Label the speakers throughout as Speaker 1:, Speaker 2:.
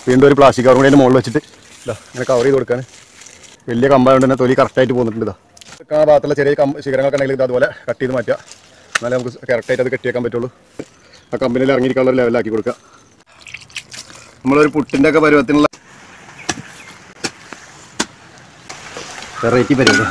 Speaker 1: വീണ്ടും ഒരു plastic cover കൂടി അതിൻ്റെ മുകളിൽ വെച്ചിട്ട് ഇതാ ഇങ്ങനെ കവർ ചെയ്ത് കൊടുക്കാൻ വലിയ കമ്പായതുകൊണ്ട് തന്നെ തൊലി കറക്റ്റായിട്ട് പോന്നിട്ടുണ്ട് ഇതാ ആ ഭാഗത്തുള്ള ചെറിയ കമ്പ് ശിഖരങ്ങളൊക്കെ ഉണ്ടെങ്കിൽ ഇത് അതുപോലെ കട്ട് ചെയ്ത് മാറ്റുക എന്നാലേ നമുക്ക് കറക്റ്റായിട്ട് അത് കെട്ടിയേക്കാൻ പറ്റുള്ളൂ ആ കമ്പനിയിൽ ഇറങ്ങിയിരിക്കാനുള്ള ഒരു ലെവലാക്കി കൊടുക്കുക നമ്മളൊരു പുട്ടിൻ്റെ ഒക്കെ പരുവത്തിനുള്ള വെറൈറ്റി പരിപാടി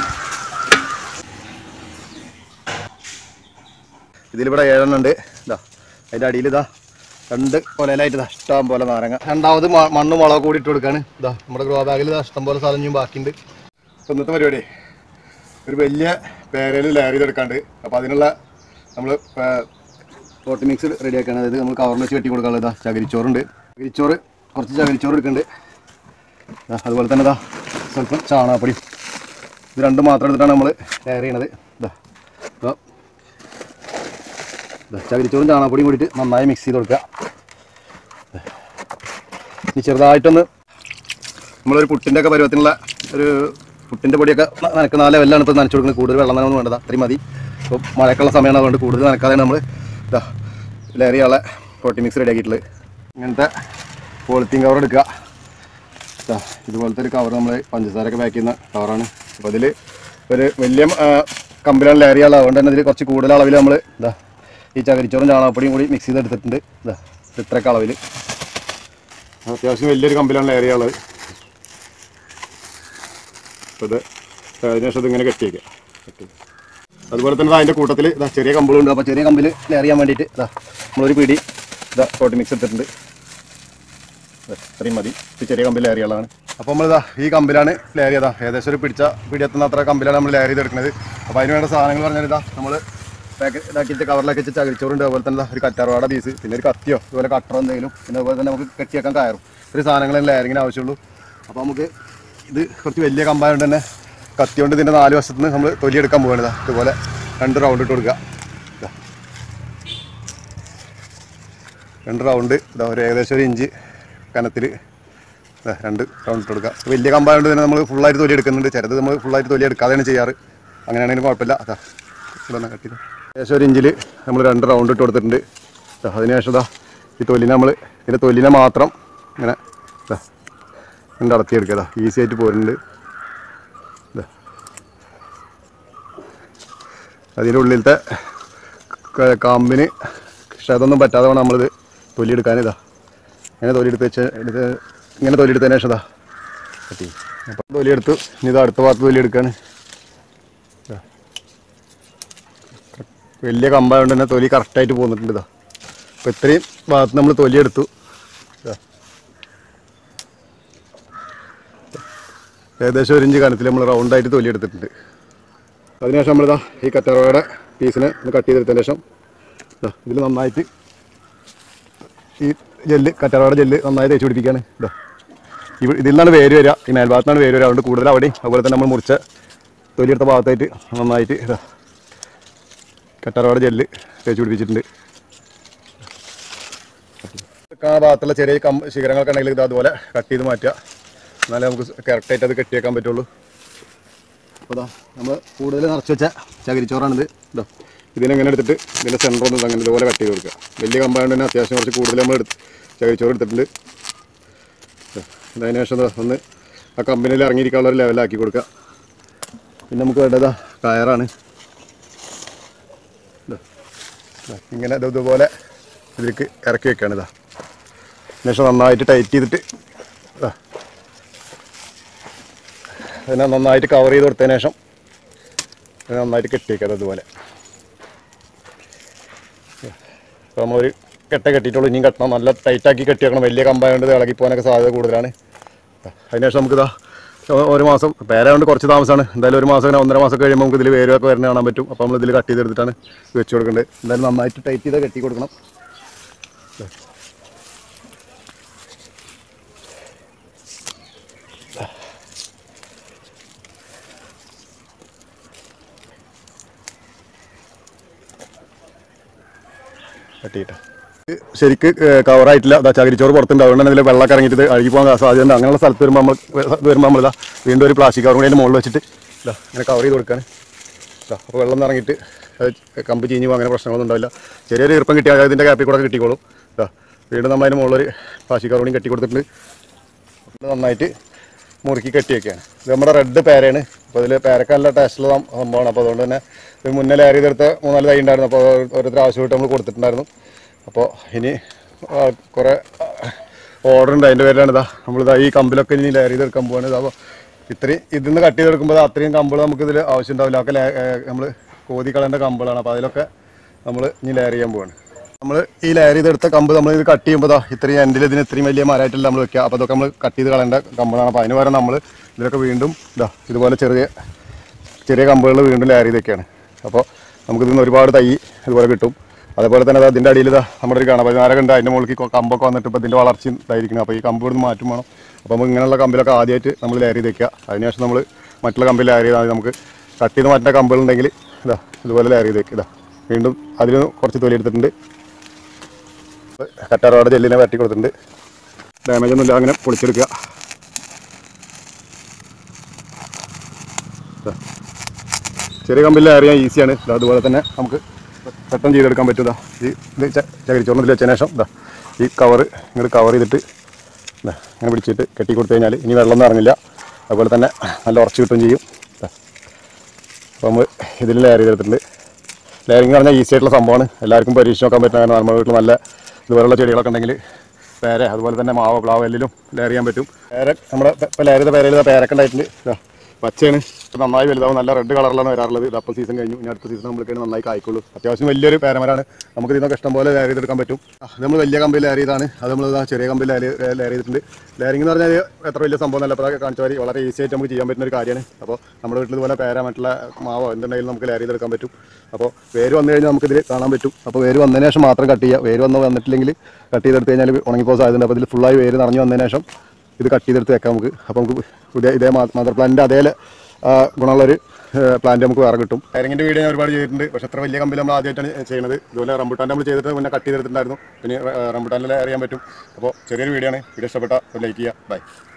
Speaker 1: ഇതിലിവിടെ ഏഴെണ്ണം ഉണ്ട് ഇതാ അതിൻ്റെ അടിയിൽ ഇതാ രണ്ട് കൊലയിലായിട്ട് ഇതാ ഇഷ്ടം പോലെ നാരങ്ങ രണ്ടാമത് മ- മണ്ണ് മുളക് കൂടി ഇട്ട് കൊടുക്കാണ് ഇതാ നമ്മുടെ ഗ്രോ ബാഗിൽ ഇതാ ഇഷ്ടം പോലെ സ്ഥലം ഇനിയും ബാക്കിയുണ്ട് ഇപ്പൊ ഇന്നത്തെ പരിപാടി ഒരു വലിയ പേരയിൽ ലെയർ ചെയ്തെടുക്കാണ്ട് അപ്പോൾ അതിനുള്ള നമ്മൾ പോട്ടി മിക്സ് റെഡിയാക്കാണ് അതായത് നമ്മൾ കവറിൽ വെച്ച് കെട്ടി കൊടുക്കാനുള്ളത് ഇതാ ചകിരിച്ചോറുണ്ട് ചകിരിച്ചോറ് കുറച്ച് ചകിരിച്ചോറ് എടുക്കുന്നുണ്ട് ദാ അതുപോലെ തന്നെ ഇതാ സ്വല്പം ചാണകപ്പൊടി ഇത് രണ്ടും മാത്രം എടുത്തിട്ടാണ് നമ്മൾ ലെയർ ചെയ്യണത് ഇതാ അപ്പോൾ ചകിരിച്ചോറും ചാണകപ്പൊടിയും കൂടിയിട്ട് നന്നായി മിക്സ് ചെയ്ത് കൊടുക്കുക ഇനി ചെറുതായിട്ടൊന്ന് നമ്മളൊരു പുട്ടിൻ്റെ ഒക്കെ പരുവത്തിനുള്ള ഒരു പുട്ടിൻ്റെ പൊടിയൊക്കെ ന- നനക്കുന്ന ആ ലെവലിലാണ് ഇപ്പോൾ നനച്ചു കൊടുക്കുന്നത് കൂടുതൽ വെള്ളം നനവൊന്നും വേണ്ടത് അത്രയും മതി ഇപ്പോൾ മഴക്കുള്ള സമയമാണ് അതുകൊണ്ട് കൂടുതൽ നനക്കാതെയാണ് നമ്മൾ ഇതാ ലെയർ ചെയ്യാനുള്ള പ്രോട്ടീൻ മിക്സ് റെഡി ആക്കിയിട്ടുള്ളത് ഇങ്ങനത്തെ പോളിത്തീൻ കവർ എടുക്കുക ഇതാ ഇതുപോലത്തെ ഒരു കവർ നമ്മൾ പഞ്ചസാരയൊക്കെ പാക്ക് ചെയ്യുന്ന കവറാണ് അപ്പോൾ അതിൽ ഒരു വലിയ കമ്പനിയാണ് ലെയർ ചെയ്യാനുള്ള അതുകൊണ്ട് തന്നെ ഇതിൽ കുറച്ച് കൂടുതൽ അളവിൽ നമ്മൾ ഇതാ ഈ ചകരിച്ചോറും ചാണകപ്പൊടിയും കൂടി മിക്സ് ചെയ്ത് എടുത്തിട്ടുണ്ട് ഇതാ ഇത് ഇത്രയൊക്കെ അളവിൽ അത്യാവശ്യം വലിയൊരു കമ്പനിയാണ് ലെയർ ചെയ്യാനുള്ളത് അപ്പോൾ ഇത് അതിന് ശേഷം ഇതിങ്ങനെ കെട്ടിയേക്കുക കെട്ടി അതുപോലെ തന്നെ അതിൻ്റെ കൂട്ടത്തിൽ ഇതാ ചെറിയ കമ്പുകളുണ്ട് അപ്പോൾ ചെറിയ കമ്പിൽ ലെയർ ചെയ്യാൻ വേണ്ടിയിട്ട് ഇതാ നമ്മളൊരു പിടി ഇതാ പ്രോട്ടീൻ മിക്സ് എടുത്തിട്ടുണ്ട് ദേ, ഇത്രയും മതി ഇത് ചെറിയ കമ്പിൽ ലെയർ ചെയ്യാനുള്ളതാണ് അപ്പോൾ നമ്മളിതാ ഈ കമ്പിലാണ് ലെയർ ചെയ്താ ഏകദേശം ഒരു പിടിച്ച പിടിയെത്തുന്ന അത്ര കമ്പിലാണ് നമ്മൾ ലെയർ ചെയ്തെടുക്കുന്നത് അപ്പോൾ അതിന് വേണ്ട സാധനങ്ങൾ പറഞ്ഞാൽ ഇതാ നമ്മൾ പാക്ക് ഇതാക്കിയിട്ട് കവറിലൊക്കെ വെച്ച് ചകിരിച്ചോറുണ്ട് അതുപോലെ തന്നെ ദാ ഒരു കറ്റാർവാട പീസ് പിന്നെ ഒരു കത്തിയോ അതുപോലെ കട്ടറോ എന്തെങ്കിലും പിന്നെ അതുപോലെ തന്നെ നമുക്ക് കെട്ടിയേക്കാൻ കയറും ഇത്രയും സാധനങ്ങൾ ലെയറിങ്ങിന് ആവശ്യമുള്ളൂ അപ്പോൾ നമുക്ക് ഇത് കുറച്ച് വലിയ കമ്പായതുകൊണ്ട് തന്നെ കത്തി കൊണ്ട് ഇതിൻ്റെ നാല് വശത്ത് നിന്ന് നമ്മൾ തൊലിയെടുക്കാൻ പോകണതാ ഇതുപോലെ രണ്ട് റൗണ്ട് ഇട്ട് കൊടുക്കുക ഇതാ. രണ്ട് റൗണ്ട് ഇതാ ഒരു ഏകദേശം ഒരു ഇഞ്ച് കനത്തിൽ രണ്ട് റൗണ്ട് ഇട്ട് കൊടുക്കുക വലിയ കമ്പായതുകൊണ്ട് തന്നെ നമ്മൾ ഫുള്ളായിട്ട് തൊലി എടുക്കുന്നുണ്ട് ചിലത് നമ്മൾ ഫുള്ളായിട്ട് തൊലി എടുക്കാതെയാണ് ചെയ്യാറ് അങ്ങനെയാണെങ്കിലും കുഴപ്പമില്ല അതാ ഇവിടെ കട്ടി ഏകദേശം ഒരു ഇഞ്ചിൽ നമ്മൾ രണ്ട് റൗണ്ട് ഇട്ട് കൊടുത്തിട്ടുണ്ട് ദാ അതിനുശേഷം ഇതാ ഈ തൊലിനെ നമ്മൾ ഇതിൻ്റെ തൊലിനെ മാത്രം ഇങ്ങനെ ഇതാ രണ്ട് അടത്തിയെടുക്കുക ഇതാ ഈസി ആയിട്ട് പോരുന്നുണ്ട് ഇതാ അതിൻ്റെ ഉള്ളിലത്തെ ക- കാമ്പിന് ക്ഷതൊന്നും പറ്റാതെ വേണം നമ്മളിത് തൊലി എടുക്കാൻ ഇതാ ഇങ്ങനെ തൊലി എടുത്ത് വെച്ച് എടുത്ത് ഇങ്ങനെ തൊലി എടുത്തതിന് ശേഷം ഇതാ കട്ടി അപ്പം തൊലി എടുത്തു ഇനി ഇത് അടുത്ത ഭാഗത്ത് തൊലി എടുക്കാണ് ഇതാ. വലിയ കമ്പായതുകൊണ്ട് തന്നെ തൊലി കറക്റ്റായിട്ട് പോന്നിട്ടുണ്ട് ഇതാ അപ്പോൾ ഇത്രയും ഭാഗത്ത് നമ്മൾ തൊലി എടുത്തു ഇതാ ഏകദേശം ഒരു ഇഞ്ച് കനത്തിൽ നമ്മൾ റൗണ്ടായിട്ട് തൊലി എടുത്തിട്ടുണ്ട് അതിനുശേഷം നമ്മളിതാ ഈ കറ്റാറോയുടെ പീസിനെ ഒന്ന് കട്ട് ചെയ്തെടുത്തതിന് ശേഷം ഇതാ ഇതിൽ നന്നായിട്ട് ഈ ജെല്ല് കറ്റാറോയുടെ ജെല്ല് നന്നായി തേച്ച് പിടിപ്പിക്കുകയാണ് ഇതാ ഇവ ഇതിൽ നിന്നാണ് വേര് വരിക ഈ മേൽഭാഗത്തു നിന്നാണ് വേര് വരിക അതുകൊണ്ട് കൂടുതൽ അവിടെയും അതുപോലെ തന്നെ നമ്മൾ മുറിച്ച തൊലിയെടുത്ത ഭാഗത്തായിട്ട് നന്നായിട്ട് ഇതാ കറ്റാറോയുടെ ജെല്ല് തേച്ച് പിടിപ്പിച്ചിട്ടുണ്ട് ആ ഭാഗത്തുള്ള ചെറിയ കം ശിഖരങ്ങളൊക്കെ ഉണ്ടെങ്കിൽ ഇത് അതുപോലെ കട്ട് ചെയ്ത് മാറ്റുക എന്നാലേ നമുക്ക് കറക്റ്റായിട്ട് അത് കെട്ടിയേക്കാൻ പറ്റുള്ളൂ അപ്പോൾ ഇതാ നമ്മൾ കൂടുതൽ നിറച്ച് വെച്ച ചകിരിച്ചോറാണിത് ഇതാ ഇതിനെങ്ങനെ എടുത്തിട്ട് ഇതിൻ്റെ സെൻറ്റർ ഒന്ന് അങ്ങനെ ഇതുപോലെ കട്ട് ചെയ്ത് കൊടുക്കുക വലിയ കമ്പായതുകൊണ്ട് തന്നെ അത്യാവശ്യം കുറച്ച് കൂടുതൽ നമ്മൾ എടുത്ത് ചകിരിച്ചോറ് എടുത്തിട്ടുണ്ട് ദാ, ഇതിന് ശേഷം ദാ ഒന്ന് ആ കമ്പനിയിൽ ഇറങ്ങിയിരിക്കാനുള്ള ഒരു ലെവലാക്കി കൊടുക്കുക പിന്നെ നമുക്ക് വേണ്ടത് കയറാണ് ദാ, ദാ, ഇങ്ങനെ ഇത് ഇതുപോലെ ഇതിലേക്ക് ഇറക്കി വെക്കുകയാണ് ഇതാ ശേഷം നന്നായിട്ട് ടൈറ്റ് ചെയ്തിട്ട് ഇതാ അതിനെ നന്നായിട്ട് കവർ ചെയ്ത് കൊടുത്തതിന് ശേഷം അതിനെ നന്നായിട്ട് കെട്ടിയേക്കത് അതുപോലെ അപ്പോൾ നമ്മളൊരു കെട്ട കെട്ടിയിട്ടുള്ളൂ ഇനിയും കെട്ടണം നല്ല ടൈറ്റാക്കി കെട്ടിയേക്കണം വലിയ കമ്പായതുകൊണ്ട് ഇത് ഇളകി പോകാനൊക്കെ സാധ്യത കൂടുതലാണ് അതിനുശേഷം നമുക്കിതാ ഓ- ഒരു മാസം പേരായതുകൊണ്ട് കുറച്ച് താമസമാണ് എന്തായാലും ഒരു മാസം ഒന്നര മാസം കഴിയുമ്പോൾ നമുക്ക് ഇതിൽ വേരുമൊക്കെ വരുന്ന കാണാൻ പറ്റും അപ്പോൾ നമ്മൾ ഇതിൽ കട്ട് ചെയ്തെടുത്തിട്ടാണ് ഇത് വെച്ച് കൊടുക്കേണ്ടത് എന്തായാലും നന്നായിട്ട് ടൈറ്റ് ചെയ്ത് കെട്ടി കൊടുക്കണം കട്ടിയിട്ട് ശരിക്ക് കവറായിട്ടില്ല അതാ ചകിരിച്ചോറ് പുറത്തുണ്ട് അതുകൊണ്ട് തന്നെ ഇതിൽ വെള്ളമൊക്കെ ഇറങ്ങിയിട്ട് ഇത് അഴുകി പോകാൻ സാധ്യതയുണ്ട് അങ്ങനെയുള്ള സ്ഥലത്ത് വരുമ്പോൾ നമ്മൾ ഇത് വരുമ്പോൾ നമ്മളിതാ വീണ്ടും ഒരു പ്ലാസ്റ്റിക് കവറും കൂടി അതിൻ്റെ മുകളിൽ വെച്ചിട്ട് ഇതാ ഇങ്ങനെ കവർ ചെയ്ത് കൊടുക്കാൻ ഇതാ അപ്പോൾ വെള്ളം നിന്ന് ഇറങ്ങിയിട്ട് അത് കമ്പ് ചീഞ്ഞു പോകും അങ്ങനെ പ്രശ്നങ്ങളൊന്നും ഉണ്ടാവില്ല ചെറിയൊരു ഈർപ്പം കിട്ടിയാൽ അതിൻ്റെ ക്യാപ്പിൽ കൂടെ കിട്ടിക്കോളും ഇതാ വീണ്ടും നമ്മൾ അതിന് മുകളിലൊരു പ്ലാസ്റ്റിക് കവർ കൂടി കെട്ടി കൊടുത്തിട്ടുണ്ട് നന്നായിട്ട് മുറുക്കി കെട്ടി വെക്കുകയാണ് ഇത് നമ്മുടെ റെഡ് പേരയാണ് അപ്പോൾ ഇതിൽ പേരക്ക് നല്ല ടേസ്റ്റുള്ള സം- സംഭവമാണ് അപ്പോൾ അതുകൊണ്ട് തന്നെ ഇത് മുന്നേ ലെയർ ചെയ്തെടുത്ത മൂന്നാല് തൈ ഉണ്ടായിരുന്നു അപ്പോൾ ഓരോരുത്തർ ആവശ്യമായിട്ട് നമ്മൾ കൊടുത്തിട്ടുണ്ടായിരുന്നു അപ്പോൾ ഇനി ആ, കുറേ ഓർഡർ ഉണ്ട് അതിൻ്റെ പേരിലാണ് ഇതാ നമ്മളിതാ ഈ കമ്പിലൊക്കെ ഇനി ലെയർ ചെയ്തെടുക്കാൻ പോവാണ് ഇതാ അപ്പോൾ ഇത്രയും ഇതിൽ നിന്ന് കട്ട് ചെയ്തെടുക്കുമ്പോൾ അത്രയും കമ്പൾ നമുക്ക് ഇതിൽ ആവശ്യം ഉണ്ടാവില്ല ഒക്കെ നമ്മൾ കോതി കളയേണ്ട കമ്പളാണ് അപ്പോൾ അതിലൊക്കെ നമ്മൾ ഇനി ലെയർ ചെയ്യാൻ പോവാണ് നമ്മൾ ഈ ലെയർ ചെയ്തെടുത്ത കമ്പ് നമ്മൾ ഇത് കട്ട് ചെയ്യുമ്പോൾ ദാ ഇത്രയും എൻഡിൽ ഇതിന് ഇത്രയും വലിയ മരമായിട്ടല്ല നമ്മൾ വെക്കുക അപ്പോൾ അതൊക്കെ നമ്മൾ കട്ട് ചെയ്ത് കളയേണ്ട കമ്പളാണ് അപ്പോൾ അതിന് പകരം നമ്മൾ ഇതിലൊക്കെ വീണ്ടും ഇതാ ഇതുപോലെ ചെറിയ ചെറിയ കമ്പുകൾ വീണ്ടും ലെയർ ചെയ്ത് വെക്കുകയാണ് അപ്പോൾ നമുക്ക് ഇതിന് ഒരുപാട് തൈ ഇതുപോലെ കിട്ടും അതേപോലെ തന്നെ ദാ ഇതിൻ്റെ അടിയിൽ ഇതാ നമ്മുടെ ഒരു ഗണപതിനാരക ഉണ്ട് അതിൻ്റെ മുകളിൽ കൊ- കമ്പൊക്കെ വന്നിട്ട് ഇപ്പോൾ ഇതിൻ്റെ വളർച്ചയും ഇതായിരിക്കണം അപ്പോൾ ഈ കമ്പ് ഇവിടുന്ന് മാറ്റും വേണം അപ്പോൾ നമുക്ക് ഇങ്ങനെയുള്ള കമ്പിലൊക്കെ ആദ്യമായിട്ട് നമ്മൾ ലെയർ ചെയ്ത് വെക്കുക അതിനുശേഷം നമ്മൾ മറ്റുള്ള കമ്പിൽ ലെയർ ചെയ്താൽ മതി നമുക്ക് കട്ട് ചെയ്ത് മാറ്റുന്ന കമ്പുകളുണ്ടെങ്കിൽ ഇതാ ഇതുപോലെ ലെയർ ചെയ്ത് വെക്കുക ഇതാ വീണ്ടും അതിന് കുറച്ച് തൊലി എടുത്തിട്ടുണ്ട് കറ്റാറോടെ ജെല്ലിനെ വരട്ടി കൊടുത്തിട്ടുണ്ട് ഡാമേജ് ഒന്നുമില്ല അങ്ങനെ പൊളിച്ചെടുക്കുക ഇതാ. ചെറിയ കമ്പിൽ അറിയാൻ ഈസിയാണ് ഇതാ അതുപോലെ തന്നെ നമുക്ക് പെട്ടെന്ന് ചെയ്തെടുക്കാൻ പറ്റും ഇതാ ഈ ഇത് ച- ചകിരിച്ചോറിനത്തിൽ വെച്ചതിന് ശേഷം ഇതാ ഈ കവറ് ഇങ്ങോട്ട് കവർ ചെയ്തിട്ട് ഇതാ ഇങ്ങനെ പിടിച്ചിട്ട് കെട്ടി കൊടുത്തു കഴിഞ്ഞാൽ ഇനി വെള്ളമൊന്നും ഇറങ്ങില്ല അതുപോലെ തന്നെ നല്ല ഉറച്ച് കിട്ടുകയും ചെയ്യും ഇതാ അപ്പോൾ നമ്മൾ ഇതിൽ ലെയർ ചെയ്തെടുത്തിട്ടുണ്ട് ലെയറിങ് എന്ന് പറഞ്ഞാൽ ഈസി ആയിട്ടുള്ള സംഭവമാണ് എല്ലാവർക്കും പരീക്ഷിച്ച് നോക്കാൻ പറ്റുന്ന കാരണം നമ്മുടെ വീട്ടിൽ നല്ല ഇതുപോലുള്ള ചെടികളൊക്കെ ഉണ്ടെങ്കിൽ പേര അതുപോലെ തന്നെ മാവ് പ്ലാവ് എല്ലാം ലെയർ ചെയ്യാൻ പറ്റും പേര നമ്മുടെ ഇപ്പോൾ ലെയർ ചെയ്ത പേരയിൽ പേരൊക്കെ ഉണ്ടായിട്ടുണ്ട് ഇതാ പച്ചയാണ് ഇത് നന്നായി വലുതാവും നല്ല റെഡ് കളറിലാണ് വരാറുള്ളത് ഇത് അപ്പോൾ സീസൺ കഴിഞ്ഞു ഇനി അടുത്ത സീസൺ നമ്മൾക്ക് നന്നായി കായ്ക്കുള്ളൂ അത്യാവശ്യം വലിയൊരു പേരമരാണ് നമുക്ക് ഇതിനൊക്കെ ഇഷ്ടം പോലെ ലെയർ ചെയ്തെടുക്കാൻ പറ്റും ആ, ഇത് നമ്മൾ വലിയ കമ്പിൽ ലെയർ ചെയ്താണ് അത് നമ്മൾ ഇതാ ചെറിയ കമ്പിൽ ലെയർ ലെയർ ചെയ്തിട്ടുണ്ട് ലെയറിംഗ് എന്ന് പറഞ്ഞാൽ എത്ര വലിയ സംഭവം നല്ല ഇപ്പോൾ കാണിച്ച മാതിരി വളരെ ഈസി ആയിട്ട് നമുക്ക് ചെയ്യാൻ പറ്റുന്ന ഒരു കാര്യമാണ് അപ്പോൾ നമ്മുടെ വീട്ടിൽ ഇതുപോലെ പേര മറ്റുള്ള മാവോ എന്തുണ്ടെങ്കിലും നമുക്ക് ലെയർ ചെയ്തെടുക്കാൻ പറ്റും അപ്പോൾ വേര് വന്നു കഴിഞ്ഞാൽ നമുക്കിതിൽ കാണാൻ പറ്റും അപ്പോൾ വേര് വന്നതിന് ശേഷം മാത്രം കട്ട് ചെയ്യുക വേര് വന്ന് വന്നിട്ടില്ലെങ്കിൽ കട്ട് ചെയ്തെടുത്ത് കഴിഞ്ഞാൽ ഉണങ്ങിപ്പോൾ സാധ്യതയുണ്ട് അപ്പോൾ ഇതിൽ ഫുള്ളായി വേര് നിറഞ്ഞു വന്നതിന് ശേഷം ഇത് കട്ട് ചെയ്തെടുത്ത് വെക്കാം നമുക്ക് അപ്പോൾ നമുക്ക് പുതിയ ഇതേ മദർ പ്ലാന്റിൻ്റെ അതേ ആ, ഗുണമുള്ളൊരു പ്ലാന്റ് നമുക്ക് വേറെ കിട്ടും കരിങ്ങിൻ്റെ വീഡിയോ ഞാൻ ഒരുപാട് ചെയ്തിട്ടുണ്ട് പക്ഷേ അത്ര വലിയ കമ്പിൽ നമ്മൾ ആദ്യമായിട്ടാണ് ചെയ്യുന്നത് ഇതുപോലെ റംബുട്ടാൻ നമ്മൾ ചെയ്തിട്ട് മുന്നേ കട്ട് ചെയ്തെടുത്തിട്ടുണ്ടായിരുന്നു പിന്നെ റംബുട്ടാനിൽ അറിയാൻ പറ്റും അപ്പോൾ ചെറിയൊരു വീഡിയോ ആണ് വീഡിയോ ഇഷ്ടപ്പെട്ട ലൈക്ക് ചെയ്യുക ബൈ